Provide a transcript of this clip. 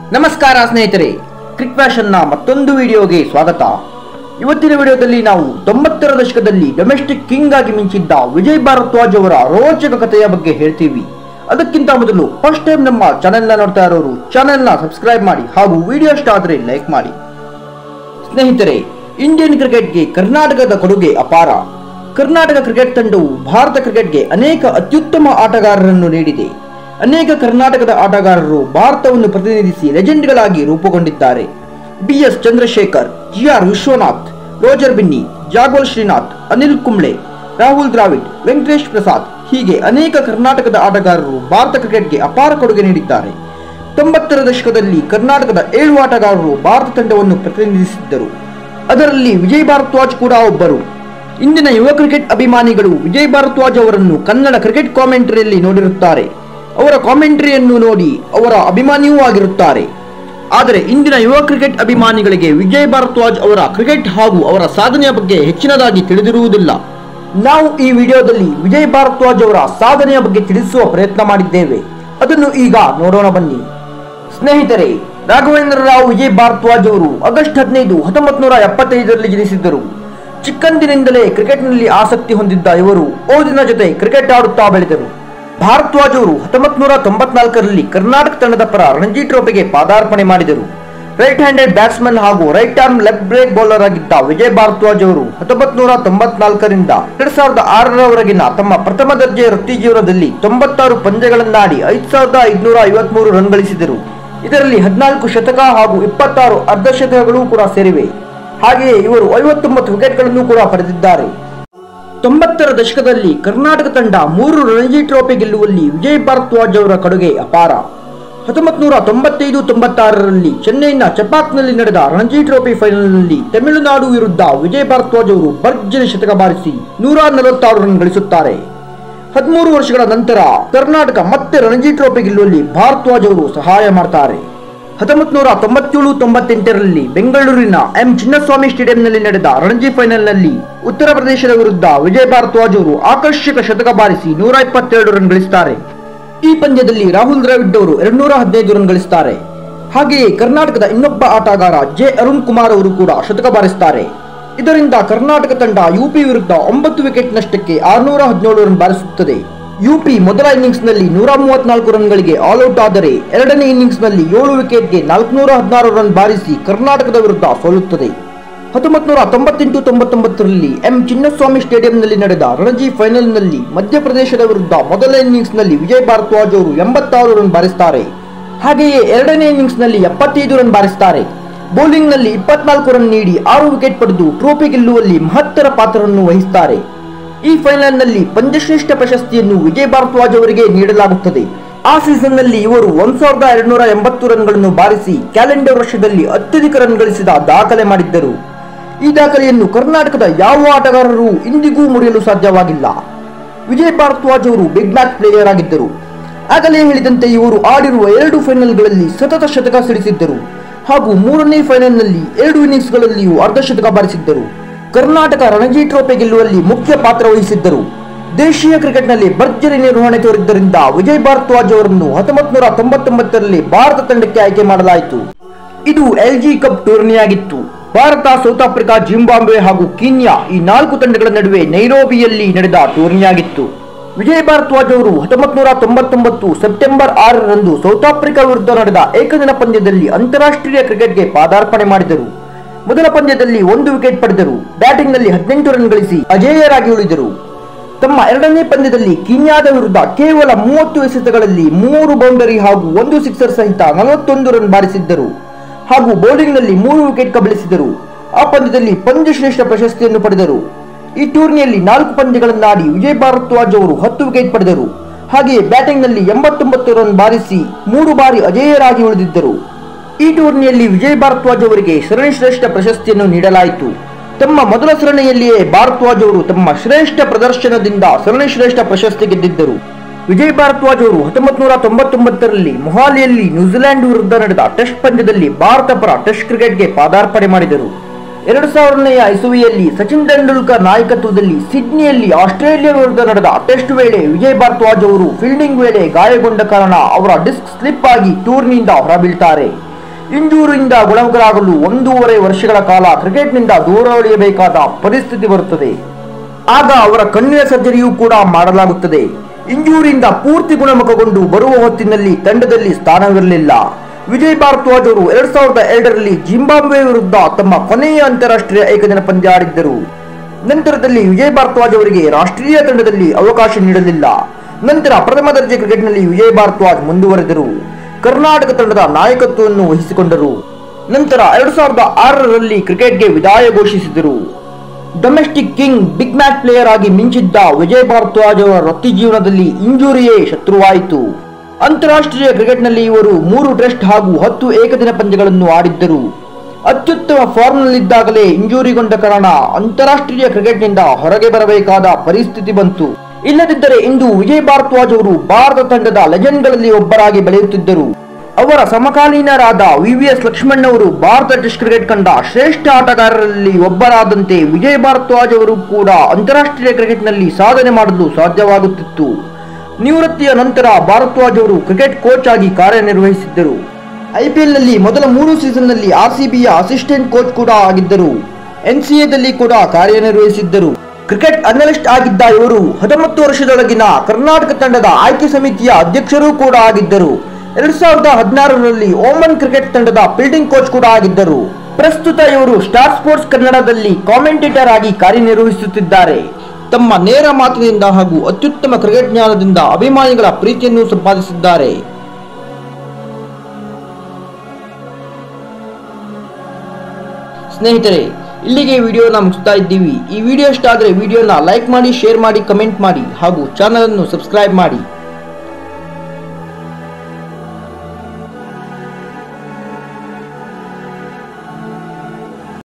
ನಮಸ್ಕಾರ ಸ್ನೇಹಿತರೆ ಕ್ರಿಕ್ ಫ್ಯಾಷನ್ನ ಮತ್ತೊಂದು ವಿಡಿಯೋಗೆ ಸ್ವಾಗತ ಇವತ್ತಿನ ವಿಡಿಯೋದಲ್ಲಿ ನಾವು ತೊಂಬತ್ತರ ದಶಕದಲ್ಲಿ ಡೊಮೆಸ್ಟಿಕ್ ಕಿಂಗ್ ಆಗಿ ಮಿಂಚಿದ್ದ ವಿಜಯ್ ಭಾರದ್ವಾಜ್ ಅವರ ರೋಚಕ ಕಥೆಯ ಬಗ್ಗೆ ಹೇಳ್ತೀವಿ ಅದಕ್ಕಿಂತ ಮೊದಲು ಫಸ್ಟ್ ಟೈಮ್ ನಮ್ಮ ಚಾನೆಲ್ನ ನೋಡ್ತಾ ಇರೋರು ಚಾನೆಲ್ನ ಸಬ್ಸ್ಕ್ರೈಬ್ ಮಾಡಿ ಹಾಗೂ ವಿಡಿಯೋ ಇಷ್ಟ ಆದರೆ ಲೈಕ್ ಮಾಡಿ ಸ್ನೇಹಿತರೆ ಇಂಡಿಯನ್ ಕ್ರಿಕೆಟ್ಗೆ ಕರ್ನಾಟಕದ ಕೊಡುಗೆ ಅಪಾರ ಕರ್ನಾಟಕ ಕ್ರಿಕೆಟ್ ತಂಡವು ಭಾರತ ಕ್ರಿಕೆಟ್ಗೆ ಅನೇಕ ಅತ್ಯುತ್ತಮ ಆಟಗಾರರನ್ನು ನೀಡಿದೆ ಅನೇಕ ಕರ್ನಾಟಕದ ಆಟಗಾರರು ಭಾರತವನ್ನು ಪ್ರತಿನಿಧಿಸಿ ಲೆಜೆಂಡ್ಗಳಾಗಿ ರೂಪುಗೊಂಡಿದ್ದಾರೆ B S Chandrashekhar G R Vishwanath Roger Binny Javagal Srinath Anil Kumble Rahul Dravid Venkatesh Prasad ಹೀಗೆ ಅನೇಕ ಕರ್ನಾಟಕದ ಆಟಗಾರರು ಭಾರತ ಕ್ರಿಕೆಟ್ಗೆ ಅಪಾರ ಕೊಡುಗೆ ನೀಡಿದ್ದಾರೆ ತೊಂಬತ್ತರ ದಶಕದಲ್ಲಿ ಕರ್ನಾಟಕದ ಏಳು ಆಟಗಾರರು ಭಾರತ ತಂಡವನ್ನು ಪ್ರತಿನಿಧಿಸಿದ್ದರು ಅದರಲ್ಲಿ ವಿಜಯ್ ಭಾರದ್ವಾಜ್ ಕೂಡ ಒಬ್ಬರು ಇಂದಿನ ಯುವ ಕ್ರಿಕೆಟ್ ಅಭಿಮಾನಿಗಳು ವಿಜಯ್ ಭಾರದ್ವಾಜ್ ಅವರನ್ನು ಕನ್ನಡ ಕ್ರಿಕೆಟ್ ಕಾಮೆಂಟರಿಯಲ್ಲಿ ನೋಡಿರುತ್ತಾರೆ ಅವರ ಕಾಮೆಂಟರಿಯನ್ನು ನೋಡಿ ಅವರ ಅಭಿಮಾನಿಯೂ ಆಗಿರುತ್ತಾರೆ ಆದರೆ ಇಂದಿನ ಯುವ ಕ್ರಿಕೆಟ್ ಅಭಿಮಾನಿಗಳಿಗೆ ವಿಜಯ್ ಭಾರದ್ವಾಜ್ ಅವರ ಕ್ರಿಕೆಟ್ ಹಾಗೂ ಅವರ ಸಾಧನೆಯ ಬಗ್ಗೆ ಹೆಚ್ಚಿನದಾಗಿ ತಿಳಿದಿರುವುದಿಲ್ಲ ನಾವು ಈ ವಿಡಿಯೋದಲ್ಲಿ ವಿಜಯ್ ಭಾರದ್ವಾಜ್ ಅವರ ಸಾಧನೆಯ ಬಗ್ಗೆ ತಿಳಿಸುವ ಪ್ರಯತ್ನ ಮಾಡಿದ್ದೇವೆ ಅದನ್ನು ಈಗ ನೋಡೋಣ ಬನ್ನಿ ಸ್ನೇಹಿತರೆ ರಾಘವೇಂದ್ರ ರಾವ್ ವಿಜಯ್ ಭಾರದ್ವಾಜ್ ಅವರು ಆಗಸ್ಟ್ ಹದಿನೈದು ಹತ್ತೊಂಬತ್ತು ನೂರ ಎಪ್ಪತ್ತೈದರಲ್ಲಿ ಜನಿಸಿದ್ದರು ಚಿಕ್ಕಂದಿನಿಂದಲೇ ಕ್ರಿಕೆಟ್ನಲ್ಲಿ ಆಸಕ್ತಿ ಹೊಂದಿದ್ದ ಇವರು ಓದಿನ ಜೊತೆ ಕ್ರಿಕೆಟ್ ಆಡುತ್ತಾ ಬೆಳೆದರು ಭಾರದ್ವಾಜ್ ಅವರು ಹತ್ತೊಂಬತ್ತು ನೂರ ತೊಂಬತ್ನಾಲ್ಕರಲ್ಲಿ ಕರ್ನಾಟಕ ತಂಡದ ಪರ ರಣಜಿ ಟ್ರೋಫಿಗೆ ಪಾದಾರ್ಪಣೆ ಮಾಡಿದರು ರೈಟ್ ಹ್ಯಾಂಡೆಡ್ ಬ್ಯಾಟ್ಸ್ಮನ್ ಹಾಗೂ right arm leg break bowler ಆಗಿದ್ದ ವಿಜಯ್ ಭಾರದ್ವಾಜ್ ಅವರು ಹತ್ತೊಂಬತ್ತು ನೂರ ತೊಂಬತ್ನಾಲ್ಕರಿಂದ ಎರಡ್ ಸಾವಿರದ ಆರರವರೆಗಿನ ತಮ್ಮ ಪ್ರಥಮ ದರ್ಜೆಯ ವೃತ್ತಿ ಜೀವನದಲ್ಲಿ ತೊಂಬತ್ತಾರು ಪಂದ್ಯಗಳನ್ನಾಡಿ ಐದು ಸಾವಿರದ ಐದುನೂರ ಐವತ್ಮೂರು ರನ್ ಗಳಿಸಿದರು ಇದರಲ್ಲಿ ಹದಿನಾಲ್ಕು ಶತಕ ಹಾಗೂ ಇಪ್ಪತ್ತಾರು ಅರ್ಧಶತಕಗಳು ಕೂಡ ಸೇರಿವೆ ಹಾಗೆಯೇ ಇವರು ಐವತ್ತೊಂಬತ್ತು ವಿಕೆಟ್ಗಳನ್ನು ಕೂಡ ಪಡೆದಿದ್ದಾರೆ ತೊಂಬತ್ತರ ದಶಕದಲ್ಲಿ ಕರ್ನಾಟಕ ತಂಡ ಮೂರು ರಣಜಿ ಟ್ರೋಫಿ ಗೆಲ್ಲುವಲ್ಲಿ ವಿಜಯ್ ಭಾರದ್ವಾಜ್ ಅವರ ಕೊಡುಗೆ ಅಪಾರ ಹತ್ತೊಂಬತ್ತು ನೂರ ತೊಂಬತ್ತೈದು ತೊಂಬತ್ತಾರರಲ್ಲಿ ಚೆನ್ನೈನ ಚಪಾಕ್ನಲ್ಲಿ ನಡೆದ ರಣಜಿ ಟ್ರೋಫಿ ಫೈನಲ್ನಲ್ಲಿ ತಮಿಳುನಾಡು ವಿರುದ್ಧ ವಿಜಯ್ ಭಾರದ್ವಾಜ್ ಅವರು ಭರ್ಜರಿ ಶತಕ ಬಾರಿಸಿ ನೂರ ನಲವತ್ತಾರು ರನ್ ಗಳಿಸುತ್ತಾರೆ ಹದಿಮೂರು ವರ್ಷಗಳ ನಂತರ ಕರ್ನಾಟಕ ಮತ್ತೆ ರಣಜಿ ಟ್ರೋಫಿ ಗೆಲ್ಲುವಲ್ಲಿ ಭಾರದ್ವಾಜ್ ಅವರು ಸಹಾಯ ಮಾಡ್ತಾರೆ ಹತ್ತೊಂಬತ್ತು ನೂರ ತೊಂಬತ್ತೇಳು ತೊಂಬತ್ತೆಂಟರಲ್ಲಿ ಬೆಂಗಳೂರಿನ ಎಂ ಚಿನ್ನಸ್ವಾಮಿ ಸ್ಟೇಡಿಯಂನಲ್ಲಿ ನಡೆದ ರಣಜಿ ಫೈನಲ್ನಲ್ಲಿ ಉತ್ತರ ಪ್ರದೇಶದ ವಿರುದ್ಧ ವಿಜಯ್ ಭಾರದ್ವಾಜ್ ಅವರು ಆಕರ್ಷಕ ಶತಕ ಬಾರಿಸಿ ನೂರ ಇಪ್ಪತ್ತೆರಡು ರನ್ ಗಳಿಸುತ್ತಾರೆ ಈ ಪಂದ್ಯದಲ್ಲಿ ರಾಹುಲ್ ದ್ರಾವಿಡ್ ಅವರು ಎರಡ್ನೂರ ಹದಿನೈದು ರನ್ ಗಳಿಸುತ್ತಾರೆ ಹಾಗೆಯೇ ಕರ್ನಾಟಕದ ಇನ್ನೊಬ್ಬ ಆಟಗಾರ ಜೆ ಅರುಣ್ ಕುಮಾರ್ ಅವರು ಕೂಡ ಶತಕ ಬಾರಿಸುತ್ತಾರೆ ಇದರಿಂದ ಕರ್ನಾಟಕ ತಂಡ ಯುಪಿ ವಿರುದ್ಧ ಒಂಬತ್ತು ವಿಕೆಟ್ ನಷ್ಟಕ್ಕೆ ಆರುನೂರ ಹದಿನೇಳು ರನ್ ಬಾರಿಸುತ್ತದೆ ಯುಪಿ ಮೊದಲ ಇನ್ನಿಂಗ್ಸ್ನಲ್ಲಿ ನೂರ ಮೂವತ್ನಾಲ್ಕು ರನ್ಗಳಿಗೆ ಆಲ್ ಔಟ್ ಆದರೆ ಎರಡನೇ ಇನ್ನಿಂಗ್ಸ್ನಲ್ಲಿ ಏಳು ವಿಕೆಟ್ಗೆ ನಾಲ್ಕುನೂರ ಹದಿನಾರು ರನ್ ಬಾರಿಸಿ ಕರ್ನಾಟಕದ ವಿರುದ್ಧ ಸೋಲುತ್ತದೆ ಹತ್ತೊಂಬತ್ತು ನೂರ ತೊಂಬತ್ತೆಂಟು ತೊಂಬತ್ತೊಂಬತ್ತರಲ್ಲಿ ಎಂ ಚಿನ್ನಸ್ವಾಮಿ ಸ್ಟೇಡಿಯಂನಲ್ಲಿ ನಡೆದ ರಣಜಿ ಫೈನಲ್ನಲ್ಲಿ ಮಧ್ಯಪ್ರದೇಶದ ವಿರುದ್ಧ ಮೊದಲ ಇನ್ನಿಂಗ್ಸ್ನಲ್ಲಿ ವಿಜಯ್ ಭಾರದ್ವಾಜ್ ಅವರು ಎಂಬತ್ತಾರು ರನ್ ಬಾರಿಸುತ್ತಾರೆ ಹಾಗೆಯೇ ಎರಡನೇ ಇನ್ನಿಂಗ್ಸ್ನಲ್ಲಿ ಎಪ್ಪತ್ತೈದು ರನ್ ಬಾರಿಸುತ್ತಾರೆ ಬೌಲಿಂಗ್ನಲ್ಲಿ ಇಪ್ಪತ್ನಾಲ್ಕು ರನ್ ನೀಡಿ ಆರು ವಿಕೆಟ್ ಪಡೆದು ಟ್ರೋಫಿ ಗೆಲ್ಲುವಲ್ಲಿ ಮಹತ್ತರ ಪಾತ್ರವನ್ನು ವಹಿಸುತ್ತಾರೆ ಈ ಫೈನಲ್ನಲ್ಲಿ ಪಂದ್ಯಶ್ರೇಷ್ಠ ಪ್ರಶಸ್ತಿಯನ್ನು ವಿಜಯ್ ಭಾರದ್ವಾಜ್ ಅವರಿಗೆ ನೀಡಲಾಗುತ್ತದೆ ಆ ಸೀಸನ್ನಲ್ಲಿ ಇವರು ಒಂದ್ ಸಾವಿರದ ಎರಡ್ನೂರ ಎಂಬತ್ತು ರನ್ಗಳನ್ನು ಬಾರಿಸಿ ಕ್ಯಾಲೆಂಡರ್ ವರ್ಷದಲ್ಲಿ ಅತ್ಯಧಿಕ ರನ್ ಗಳಿಸಿದ ದಾಖಲೆ ಮಾಡಿದ್ದರು ಈ ದಾಖಲೆಯನ್ನು ಕರ್ನಾಟಕದ ಯಾವ ಆಟಗಾರರು ಇಂದಿಗೂ ಮುರಿಯಲು ಸಾಧ್ಯವಾಗಿಲ್ಲ ವಿಜಯ್ ಭಾರದ್ವಾಜ್ ಅವರು ಬಿಗ್ ಮ್ಯಾಚ್ ಪ್ಲೇಯರ್ ಆಗಿದ್ದರು ಆಗಲೇ ಹೇಳಿದಂತೆ ಇವರು ಆಡಿರುವ ಎರಡು ಫೈನಲ್ಗಳಲ್ಲಿ ಸತತ ಶತಕ ಸಿಡಿಸಿದ್ದರು ಹಾಗೂ ಮೂರನೇ ಫೈನಲ್ನಲ್ಲಿ ಎರಡು ಇನ್ನಿಂಗ್ಸ್ಗಳಲ್ಲಿಯೂ ಅರ್ಧಶತಕ ಬಾರಿಸಿದ್ದರು ಕರ್ನಾಟಕ ರಣಜಿ ಟ್ರೋಫಿ ಗೆಲ್ಲುವಲ್ಲಿ ಮುಖ್ಯ ಪಾತ್ರ ವಹಿಸಿದ್ದರು ದೇಶೀಯ ಕ್ರಿಕೆಟ್ನಲ್ಲಿ ಭರ್ಜರಿ ನಿರ್ವಹಣೆ ತೋರಿದ್ದರಿಂದ ವಿಜಯ್ ಭಾರದ್ವಾಜ್ ಅವರನ್ನು ಹತ್ತೊಂಬತ್ತು ನೂರ ತೊಂಬತ್ತೊಂಬತ್ತರಲ್ಲಿ ಭಾರತ ತಂಡಕ್ಕೆ ಆಯ್ಕೆ ಮಾಡಲಾಯಿತು ಇದು ಎಲ್ಜಿ ಕಪ್ ಟೂರ್ನಿಯಾಗಿತ್ತು ಭಾರತ ಸೌತ್ ಆಫ್ರಿಕಾ ಜಿಂಬಾಬ್ವೆ ಹಾಗೂ ಕೀನ್ಯಾ ಈ ನಾಲ್ಕು ತಂಡಗಳ ನಡುವೆ ನೈರೋಬಿಯಲ್ಲಿ ನಡೆದ ಟೂರ್ನಿಯಾಗಿತ್ತು ವಿಜಯ್ ಭಾರದ್ವಾಜ್ ಅವರು ಹತ್ತೊಂಬತ್ತು ನೂರ ತೊಂಬತ್ತೊಂಬತ್ತು ಸೆಪ್ಟೆಂಬರ್ ಆರರಂದು ಸೌತ್ ಆಫ್ರಿಕಾ ವಿರುದ್ಧ ನಡೆದ ಏಕದಿನ ಪಂದ್ಯದಲ್ಲಿ ಅಂತಾರಾಷ್ಟ್ರೀಯ ಕ್ರಿಕೆಟ್ಗೆ ಪಾದಾರ್ಪಣೆ ಮಾಡಿದರು ಮೊದಲ ಪಂದ್ಯದಲ್ಲಿ ಒಂದು ವಿಕೆಟ್ ಪಡೆದರು ಬ್ಯಾಟಿಂಗ್ನಲ್ಲಿ ಹದಿನೆಂಟು ರನ್ ಗಳಿಸಿ ಅಜೇಯರಾಗಿ ಉಳಿದರು ತಮ್ಮ ಎರಡನೇ ಪಂದ್ಯದಲ್ಲಿ ಕೀನ್ಯಾದ ವಿರುದ್ಧ ಕೇವಲ ಮೂವತ್ತು ಎಸೆತಗಳಲ್ಲಿ ಮೂರು ಬೌಂಡರಿ ಹಾಗೂ ಒಂದು ಸಿಕ್ಸರ್ ಸಹಿತ ನಲವತ್ತೊಂದು ರನ್ ಬಾರಿಸಿದ್ದರು ಹಾಗೂ ಬೌಲಿಂಗ್ನಲ್ಲಿ ಮೂರು ವಿಕೆಟ್ ಕಬಳಿಸಿದರು ಆ ಪಂದ್ಯದಲ್ಲಿ ಪಂದ್ಯಶ್ರೇಷ್ಠ ಪ್ರಶಸ್ತಿಯನ್ನು ಪಡೆದರು ಈ ಟೂರ್ನಿಯಲ್ಲಿ ನಾಲ್ಕು ಪಂದ್ಯಗಳನ್ನಾಡಿ ವಿಜಯ್ ಭಾರದ್ವಾಜ್ ಅವರು ಹತ್ತು ವಿಕೆಟ್ ಪಡೆದರು ಹಾಗೆಯೇ ಬ್ಯಾಟಿಂಗ್ನಲ್ಲಿ ಎಂಬತ್ತೊಂಬತ್ತು ರನ್ ಬಾರಿಸಿ ಮೂರು ಬಾರಿ ಅಜೇಯರಾಗಿ ಉಳಿದಿದ್ದರು ಈ ಟೂರ್ನಿಯಲ್ಲಿ ವಿಜಯ್ ಭಾರದ್ವಾಜ್ ಅವರಿಗೆ ಸರಣಿ ಶ್ರೇಷ್ಠ ಪ್ರಶಸ್ತಿಯನ್ನು ನೀಡಲಾಯಿತು ತಮ್ಮ ಮೊದಲ ಸರಣಿಯಲ್ಲಿಯೇ ಭಾರದ್ವಾಜ್ ಅವರು ತಮ್ಮ ಶ್ರೇಷ್ಠ ಪ್ರದರ್ಶನದಿಂದ ಸರಣಿ ಶ್ರೇಷ್ಠ ಪ್ರಶಸ್ತಿ ಗೆದ್ದಿದ್ದರು ವಿಜಯ್ ಭಾರದ್ವಾಜ್ ಅವರು ಹತ್ತೊಂಬತ್ತು ನೂರ ತೊಂಬತ್ತೊಂಬತ್ತರಲ್ಲಿ ಮೊಹಾಲಿಯಲ್ಲಿ ನ್ಯೂಜಿಲೆಂಡ್ ವಿರುದ್ಧ ನಡೆದ ಟೆಸ್ಟ್ ಪಂದ್ಯದಲ್ಲಿ ಭಾರತ ಪರ ಟೆಸ್ಟ್ ಕ್ರಿಕೆಟ್ಗೆ ಪಾದಾರ್ಪಣೆ ಮಾಡಿದರು ಎರಡು ಸಾವಿರನೆಯ ಇಸುವಿಯಲ್ಲಿ ಸಚಿನ್ ತೆಂಡೂಲ್ಕರ್ ನಾಯಕತ್ವದಲ್ಲಿ ಸಿಡ್ನಿಯಲ್ಲಿ ಆಸ್ಟ್ರೇಲಿಯಾ ವಿರುದ್ಧ ನಡೆದ ಟೆಸ್ಟ್ ವೇಳೆ ವಿಜಯ್ ಭಾರದ್ವಾಜ್ ಅವರು ಫೀಲ್ಡಿಂಗ್ ವೇಳೆ ಗಾಯಗೊಂಡ ಕಾರಣ ಅವರ ಡಿಸ್ಕ್ ಸ್ಲಿಪ್ ಆಗಿ ಟೂರ್ನಿಯಿಂದ ಹೊರಬೀಳ್ತಾರೆ ಇಂಜೂರಿಯಿಂದ ಗುಣಮುಖರಾಗಲು ಒಂದೂವರೆ ವರ್ಷಗಳ ಕಾಲ ಕ್ರಿಕೆಟ್ನಿಂದ ದೂರ ಉಳಿಯಬೇಕಾದ ಪರಿಸ್ಥಿತಿ ಬರುತ್ತದೆ ಆಗ ಅವರ ಕಣ್ಣಿನ ಸರ್ಜರಿಯೂ ಕೂಡ ಮಾಡಲಾಗುತ್ತದೆ ಇಂಜೂರಿಯಿಂದ ಪೂರ್ತಿ ಗುಣಮುಖಗೊಂಡು ಬರುವ ಹೊತ್ತಿನಲ್ಲಿ ತಂಡದಲ್ಲಿ ಸ್ಥಾನವಿರಲಿಲ್ಲ ವಿಜಯ್ ಭಾರದ್ವಾಜ್ ಅವರು ಎರಡ್ ಸಾವಿರದ ಎರಡರಲ್ಲಿ ಜಿಂಬಾಬ್ವೆ ವಿರುದ್ಧ ತಮ್ಮ ಕೊನೆಯ ಅಂತಾರಾಷ್ಟ್ರೀಯ ಏಕದಿನ ಪಂದ್ಯ ಆಡಿದ್ದರು ನಂತರದಲ್ಲಿ ವಿಜಯ್ ಭಾರದ್ವಾಜ್ ಅವರಿಗೆ ರಾಷ್ಟ್ರೀಯ ತಂಡದಲ್ಲಿ ಅವಕಾಶ ನೀಡಲಿಲ್ಲ ನಂತರ ಪ್ರಥಮ ದರ್ಜೆ ಕ್ರಿಕೆಟ್ನಲ್ಲಿ ವಿಜಯ್ ಭಾರದ್ವಾಜ್ ಮುಂದುವರೆದರು ಕರ್ನಾಟಕ ತಂಡದ ನಾಯಕತ್ವವನ್ನು ವಹಿಸಿಕೊಂಡರು ನಂತರ ಎರಡ್ ಸಾವಿರದ ಆರರಲ್ಲಿ ಕ್ರಿಕೆಟ್ಗೆ ವಿದಾಯ ಘೋಷಿಸಿದರು domestic king big match player ಆಗಿ ಮಿಂಚಿದ್ದ ವಿಜಯ್ ಭಾರದ್ವಾಜ್ ಅವರ ವೃತ್ತಿ ಜೀವನದಲ್ಲಿ ಇಂಜುರಿಯೇ ಶತ್ರುವಾಯಿತು ಅಂತಾರಾಷ್ಟ್ರೀಯ ಕ್ರಿಕೆಟ್ನಲ್ಲಿ ಇವರು ಮೂರು ಟೆಸ್ಟ್ ಹಾಗೂ ಹತ್ತು ಏಕದಿನ ಪಂದ್ಯಗಳನ್ನು ಆಡಿದ್ದರು ಅತ್ಯುತ್ತಮ ಫಾರ್ಮ್ನಲ್ಲಿದ್ದಾಗಲೇ ಇಂಜೂರಿಗೊಂಡ ಕಾರಣ ಅಂತಾರಾಷ್ಟ್ರೀಯ ಕ್ರಿಕೆಟ್ನಿಂದ ಹೊರಗೆ ಬರಬೇಕಾದ ಪರಿಸ್ಥಿತಿ ಬಂತು ಇಲ್ಲದಿದ್ದರೆ ಇಂದು ವಿಜಯ್ ಭಾರದ್ವಾಜ್ ಅವರು ಭಾರತ ತಂಡದ ಲೆಜೆಂಡ್ಗಳಲ್ಲಿ ಒಬ್ಬರಾಗಿ ಬೆಳೆಯುತ್ತಿದ್ದರು ಅವರ ಸಮಕಾಲೀನರಾದ ವಿವಿಎಸ್ ಲಕ್ಷ್ಮಣ್ ಅವರು ಭಾರತ ಟೆಸ್ಟ್ ಕ್ರಿಕೆಟ್ ಕಂಡ ಶ್ರೇಷ್ಠ ಆಟಗಾರರಲ್ಲಿ ಒಬ್ಬರಾದಂತೆ ವಿಜಯ್ ಭಾರದ್ವಾಜ್ ಅವರು ಕೂಡ ಅಂತಾರಾಷ್ಟ್ರೀಯ ಕ್ರಿಕೆಟ್ನಲ್ಲಿ ಸಾಧನೆ ಮಾಡಲು ಸಾಧ್ಯವಾಗುತ್ತಿತ್ತು ನಿವೃತ್ತಿಯ ನಂತರ ಭಾರದ್ವಾಜ್ ಅವರು ಕ್ರಿಕೆಟ್ ಕೋಚ್ ಆಗಿ ಕಾರ್ಯನಿರ್ವಹಿಸಿದ್ದರು ಐಪಿಎಲ್ನಲ್ಲಿ ಮೊದಲ ಮೂರು ಸೀಸನ್ನಲ್ಲಿ ಆರ್ಸಿಬಿಯ ಅಸಿಸ್ಟೆಂಟ್ ಕೋಚ್ ಕೂಡ ಆಗಿದ್ದರು ಎನ್ಸಿಎದಲ್ಲಿ ಕೂಡ ಕಾರ್ಯನಿರ್ವಹಿಸಿದ್ದರು ಕ್ರಿಕೆಟ್ ಅನಲಿಸ್ಟ್ ಆಗಿದ್ದ ಇವರು ಹತ್ತೊಂಬತ್ತು ವರ್ಷದೊಳಗಿನ ಕರ್ನಾಟಕ ತಂಡದ ಆಯ್ಕೆ ಸಮಿತಿಯ ಅಧ್ಯಕ್ಷರೂ ಕೂಡ ಆಗಿದ್ದರು ಎರಡ್ ಸಾವಿರದ ಹದಿನಾರರಲ್ಲಿ ಓಮನ್ ಕ್ರಿಕೆಟ್ ತಂಡದ ಫೀಲ್ಡಿಂಗ್ ಕೋಚ್ ಕೂಡ ಆಗಿದ್ದರು ಪ್ರಸ್ತುತ ಇವರು ಸ್ಟಾರ್ ಸ್ಪೋರ್ಟ್ಸ್ ಕನ್ನಡದಲ್ಲಿ ಕಾಮೆಂಟೇಟರ್ ಆಗಿ ಕಾರ್ಯನಿರ್ವಹಿಸುತ್ತಿದ್ದಾರೆ ತಮ್ಮ ನೇರ ಮಾತಿನಿಂದ ಹಾಗೂ ಅತ್ಯುತ್ತಮ ಕ್ರಿಕೆಟ್ ಜ್ಞಾನದಿಂದ ಅಭಿಮಾನಿಗಳ ಪ್ರೀತಿಯನ್ನು ಸಂಪಾದಿಸಿದ್ದಾರೆ ಸ್ನೇಹಿತರೆ ಇಲ್ಲಿಗೆ ವಿಡಿಯೋನ ಮುಗಿಸ್ತಾ ಇದ್ದೀವಿ ಈ ವಿಡಿಯೋ ಇಷ್ಟ ಆದರೆ ವಿಡಿಯೋನ ಲೈಕ್ ಮಾಡಿ ಶೇರ್ ಮಾಡಿ ಕಮೆಂಟ್ ಮಾಡಿ ಹಾಗೂ ಚಾನಲ್ ಅನ್ನು ಸಬ್ಸ್ಕ್ರೈಬ್ ಮಾಡಿ